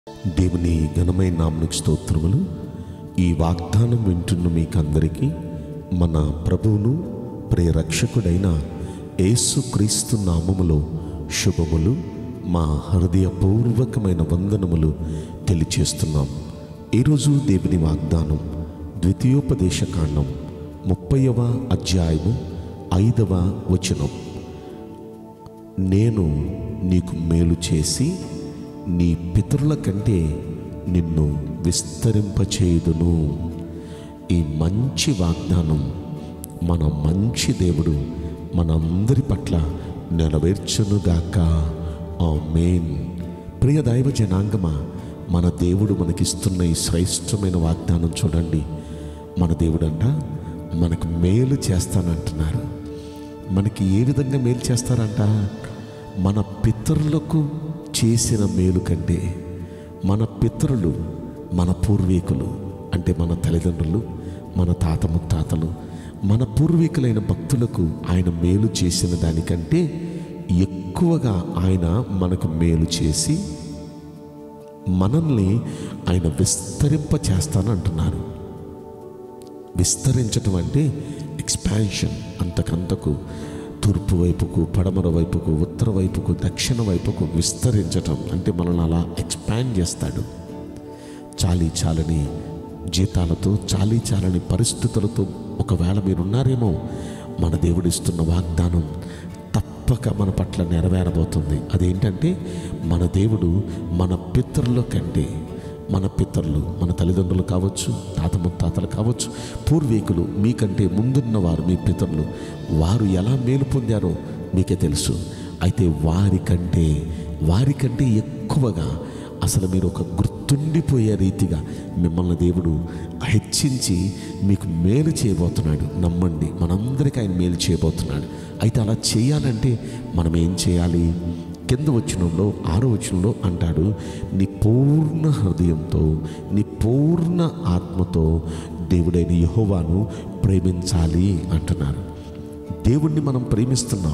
దేవుని ఘనమైన నామనికి స్తోత్రములు ఈ వాగ్దానం వింటున్న మీకందరికీ మన ప్రభువును ప్రియరక్షకుడైన యేసుక్రీస్తు నామములో శుభములు మా హృదయపూర్వకమైన వందనములు తెలియచేస్తున్నాం ఈరోజు దేవుని వాగ్దానం ద్వితీయోపదేశ కాండం ముప్పైవ అధ్యాయము ఐదవ వచనం నేను నీకు మేలు చేసి నీ పితరుల కంటే నిన్ను విస్తరింపచేయుదును ఈ మంచి వాగ్దానం మన మంచి దేవుడు మనందరి పట్ల నెరవేర్చునుగాక ఆ మెయిన్ ప్రియ దైవ జనాంగమా మన దేవుడు మనకిస్తున్న ఈ శ్రేష్టమైన వాగ్దానం చూడండి మన దేవుడంట మనకు మేలు చేస్తానంటున్నారు మనకి ఏ విధంగా మేలు చేస్తారంట మన పితరులకు చేసిన మేలు కంటే మన పితరులు మన పూర్వీకులు అంటే మన తల్లిదండ్రులు మన తాత ముత్తాతలు మన పూర్వీకులైన భక్తులకు ఆయన మేలు చేసిన దానికంటే ఎక్కువగా ఆయన మనకు మేలు చేసి మనల్ని ఆయన విస్తరింప చేస్తానంటున్నారు విస్తరించటం అంటే ఎక్స్పాన్షన్ అంతకంతకు తూర్పు వైపుకు పడమర వైపుకు ఉత్తర వైపుకు దక్షిణ వైపుకు విస్తరించటం అంటే మనల్ని అలా ఎక్స్పాండ్ చేస్తాడు చాలీ చాలని జీతాలతో చాలీ చాలని పరిస్థితులతో ఒకవేళ మీరున్నారేమో మన దేవుడిస్తున్న వాగ్దానం తప్పక మన పట్ల నెరవేరబోతుంది అదేంటంటే మన దేవుడు మన పితరుల కంటే మన పితరులు మన తల్లిదండ్రులు కావచ్చు తాత ముత్తాతలు కావచ్చు పూర్వీకులు మీకంటే ముందున్నవారు మీ పితరులు వారు ఎలా మేలు పొందారో మీకే తెలుసు అయితే వారికంటే వారికంటే ఎక్కువగా అసలు మీరు ఒక గుర్తుండిపోయే రీతిగా మిమ్మల్ని దేవుడు హెచ్చించి మీకు మేలు చేయబోతున్నాడు నమ్మండి మనందరికీ ఆయన మేలు చేయబోతున్నాడు అయితే అలా చేయాలంటే మనం ఏం చేయాలి కింద వచనంలో ఆరో వచనంలో అంటాడు నీ పూర్ణ హృదయంతో నీ పూర్ణ ఆత్మతో దేవుడైన యహోవాను ప్రేమించాలి అంటున్నారు దేవుణ్ణి మనం ప్రేమిస్తున్నాం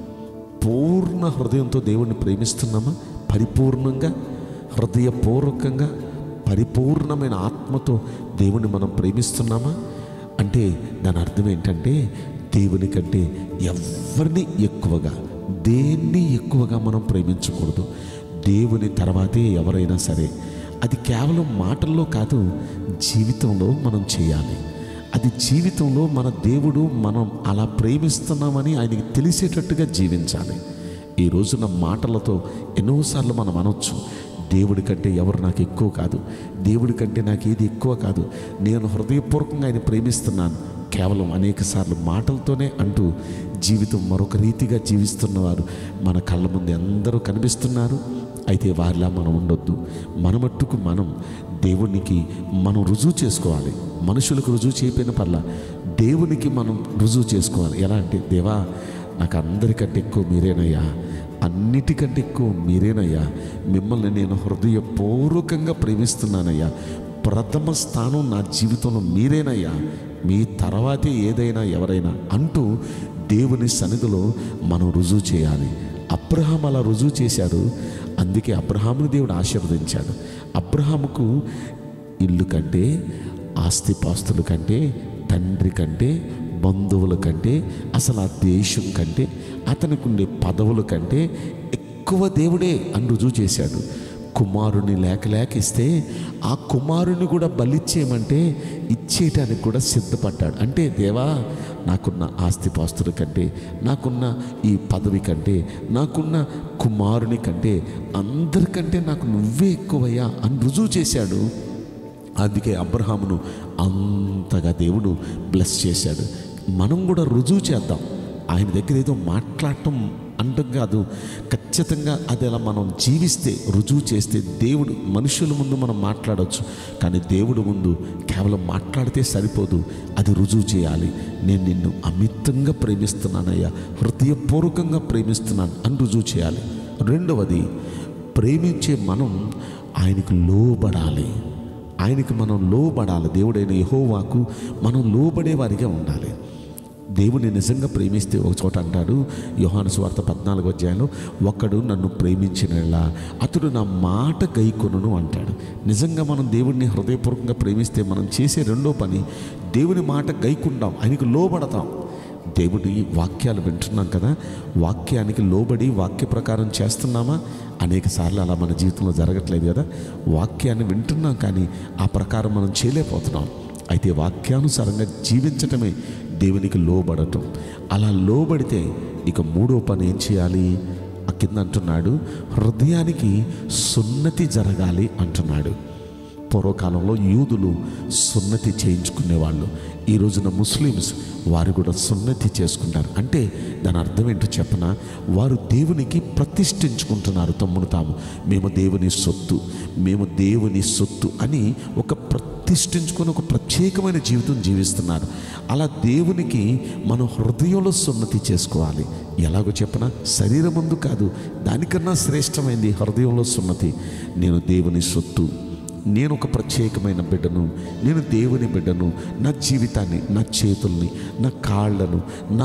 పూర్ణ హృదయంతో దేవుణ్ణి ప్రేమిస్తున్నామా పరిపూర్ణంగా హృదయపూర్వకంగా పరిపూర్ణమైన ఆత్మతో దేవుణ్ణి మనం ప్రేమిస్తున్నామా అంటే దాని అర్థం ఏంటంటే దేవుని కంటే ఎవరిని ఎక్కువగా దేన్ని ఎక్కువగా మనం ప్రేమించకూడదు దేవుని తర్వాతే ఎవరైనా సరే అది కేవలం మాటల్లో కాదు జీవితంలో మనం చేయాలి అది జీవితంలో మన దేవుడు మనం అలా ప్రేమిస్తున్నామని ఆయనకి తెలిసేటట్టుగా జీవించాలి ఈ రోజున మాటలతో ఎన్నోసార్లు మనం అనొచ్చు దేవుడి కంటే ఎవరు నాకు ఎక్కువ కాదు దేవుడి కంటే నాకు ఏది ఎక్కువ కాదు నేను హృదయపూర్వకంగా ఆయన ప్రేమిస్తున్నాను కేవలం అనేక సార్లు మాటలతోనే అంటూ జీవితం మరొక రీతిగా జీవిస్తున్నవారు మన కళ్ళ ముందు అందరూ కనిపిస్తున్నారు అయితే వారిలా మనం ఉండొద్దు మన మట్టుకు మనం దేవునికి మనం రుజువు చేసుకోవాలి మనుషులకు రుజువు చేయకపోయిన పర్లా దేవునికి మనం రుజువు చేసుకోవాలి ఎలా అంటే దేవా నాకు అందరికంటే ఎక్కువ మీరేనయ్యా అన్నిటికంటే ఎక్కువ మీరేనయ్యా మిమ్మల్ని నేను హృదయపూర్వకంగా ప్రేమిస్తున్నానయ్యా ప్రథమ స్థానం నా జీవితంలో మీరేనయ్యా మీ తర్వాతే ఏదైనా ఎవరైనా అంటూ దేవుని సన్నిధిలో మనం రుజువు చేయాలి అబ్రహాం అలా రుజువు చేశాడు అందుకే అబ్రహాముని దేవుడు ఆశీర్వదించాడు అబ్రహాముకు ఇల్లు కంటే ఆస్తిపాస్తుల కంటే తండ్రి కంటే బంధువుల కంటే అసలు ఆ దేశం కంటే అతనికి ఉండే పదవుల కంటే ఎక్కువ దేవుడే అని రుజువు చేశాడు కుమారుని లేక లేక ఇస్తే ఆ కుమారుని కూడా బలిచ్చేయమంటే ఇచ్చేయటానికి కూడా సిద్ధపడ్డాడు అంటే దేవా నాకున్న ఆస్తిపాస్తుల కంటే నాకున్న ఈ పదవి కంటే నాకున్న కుమారుని కంటే అందరికంటే నాకు నువ్వే ఎక్కువయ్యా అని రుజువు చేశాడు అందుకే అబ్రహామును అంతగా దేవుడు బ్లెస్ చేశాడు మనం కూడా రుజువు చేద్దాం ఆయన దగ్గర ఏదో మాట్లాడటం అంటం కాదు ఖచ్చితంగా అది అలా మనం జీవిస్తే రుజువు చేస్తే దేవుడు మనుషుల ముందు మనం మాట్లాడవచ్చు కానీ దేవుడు ముందు కేవలం మాట్లాడితే సరిపోదు అది రుజువు చేయాలి నేను నిన్ను అమితంగా ప్రేమిస్తున్నానయ్యా హృదయపూర్వకంగా ప్రేమిస్తున్నాను అని రుజువు చేయాలి రెండవది ప్రేమించే మనం ఆయనకు లోబడాలి ఆయనకి మనం లోబడాలి దేవుడైన యహోవాకు మనం లోబడే వారిగా ఉండాలి దేవుని నిజంగా ప్రేమిస్తే ఒక చోట అంటాడు యోహాను స్వార్థ పద్నాలుగు అధ్యాయంలో ఒకడు నన్ను ప్రేమించినలా అతడు నా మాట గైకొనును అంటాడు నిజంగా మనం దేవుడిని హృదయపూర్వకంగా ప్రేమిస్తే మనం చేసే రెండో పని దేవుని మాట గైకుండాం ఆయనకు లోబడతాం దేవుడి వాక్యాలు వింటున్నాం కదా వాక్యానికి లోబడి వాక్య ప్రకారం చేస్తున్నామా అనేక సార్లు అలా మన జీవితంలో జరగట్లేదు కదా వాక్యాన్ని వింటున్నాం కానీ ఆ ప్రకారం మనం చేయలేకపోతున్నాం అయితే వాక్యానుసారంగా జీవించటమే దేవునికి లోబడటం అలా లోబడితే ఇక మూడో పని ఏం చేయాలి ఆ కింద అంటున్నాడు హృదయానికి సున్నతి జరగాలి అంటున్నాడు పూర్వకాలంలో యూదులు సున్నతి చేయించుకునేవాళ్ళు ఈ రోజున ముస్లిమ్స్ వారు కూడా సున్నతి చేసుకుంటారు అంటే దాని అర్థం ఏంటో చెప్పన వారు దేవునికి ప్రతిష్ఠించుకుంటున్నారు తమ్మును తాము మేము దేవుని సొత్తు మేము దేవుని సొత్తు అని ఒక ప్రతిష్ఠించుకొని ఒక ప్రత్యేకమైన జీవితం జీవిస్తున్నారు అలా దేవునికి మనం హృదయంలో సున్నతి చేసుకోవాలి ఎలాగో చెప్పన శరీరం ముందు కాదు దానికన్నా శ్రేష్టమైంది హృదయంలో సున్నతి నేను దేవుని సొత్తు నేను ఒక ప్రత్యేకమైన బిడ్డను నేను దేవుని బిడ్డను నా జీవితాన్ని నా చేతుల్ని నా కాళ్ళను నా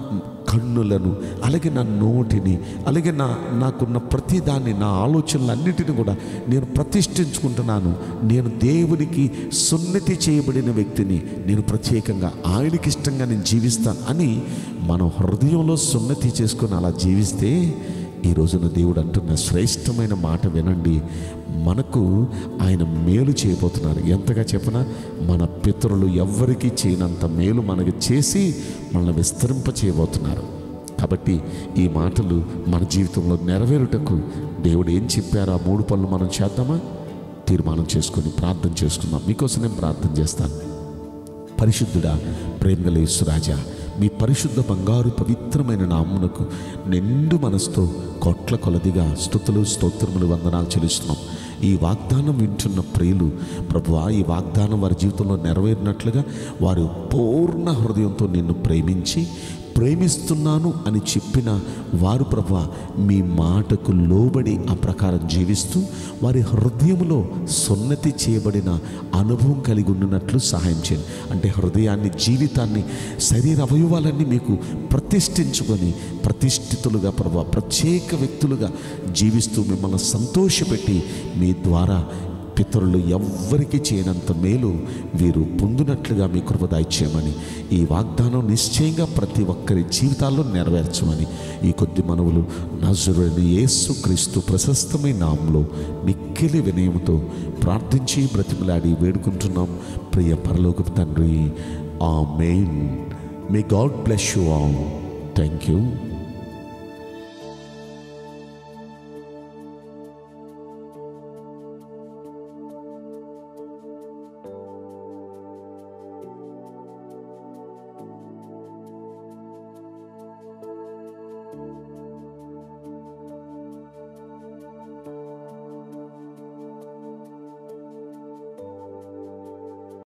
కన్నులను అలాగే నా నోటిని అలాగే నా నాకున్న ప్రతిదాన్ని నా ఆలోచనలన్నిటిని కూడా నేను ప్రతిష్ఠించుకుంటున్నాను నేను దేవునికి సున్నతి చేయబడిన వ్యక్తిని నేను ప్రత్యేకంగా ఆయనకి ఇష్టంగా నేను జీవిస్తాను అని మనం హృదయంలో సున్నతి చేసుకొని అలా జీవిస్తే ఈ రోజున దేవుడు అంటున్న శ్రేష్టమైన మాట వినండి మనకు ఆయన మేలు చేయబోతున్నారు ఎంతగా చెప్పినా మన పితరులు ఎవ్వరికీ చేయనంత మేలు మనకు చేసి మనల్ని విస్తరింప చేయబోతున్నారు కాబట్టి ఈ మాటలు మన జీవితంలో నెరవేరుటకు దేవుడు ఏం చెప్పారో ఆ మూడు పనులు మనం చేద్దామా తీర్మానం చేసుకొని ప్రార్థన చేసుకుందాం మీకోసం నేను ప్రార్థన చేస్తాను పరిశుద్ధుడా ప్రేమగలేసు రాజా మీ పరిశుద్ధ బంగారు పవిత్రమైన నామ్మునకు నిండు మనసుతో కొట్ల కొలదిగా స్థుతులు స్తోత్రములు వందనాలు చెల్లిస్తున్నాం ఈ వాగ్దానం వింటున్న ప్రియులు ప్రభువా ఈ వాగ్దానం వారి జీవితంలో నెరవేరినట్లుగా వారు పూర్ణ హృదయంతో నిన్ను ప్రేమించి ప్రేమిస్తున్నాను అని చెప్పిన వారు ప్రభు మీ మాటకు లోబడి ఆ ప్రకారం జీవిస్తూ వారి హృదయంలో సున్నతి చేయబడిన అనుభవం కలిగి ఉండినట్లు సహాయం చేయండి అంటే హృదయాన్ని జీవితాన్ని శరీర అవయవాలన్నీ మీకు ప్రతిష్ఠించుకొని ప్రతిష్ఠితులుగా ప్రభు ప్రత్యేక వ్యక్తులుగా జీవిస్తూ మిమ్మల్ని సంతోషపెట్టి మీ ద్వారా పితరులు ఎవ్వరికి చేయనంత మేలు వీరు పొందినట్లుగా మీ కృప దయచేయమని ఈ వాగ్దానం నిశ్చయంగా ప్రతి ఒక్కరి జీవితాల్లో నెరవేర్చమని ఈ కొద్ది మనవులు నజరుని యేసు క్రీస్తు ప్రశస్తమైన నామంలో మిక్కిలి వినయముతో ప్రార్థించి బ్రతిమలాడి వేడుకుంటున్నాం ప్రియ పరలోకపు తండ్రి amen may God bless you all thank you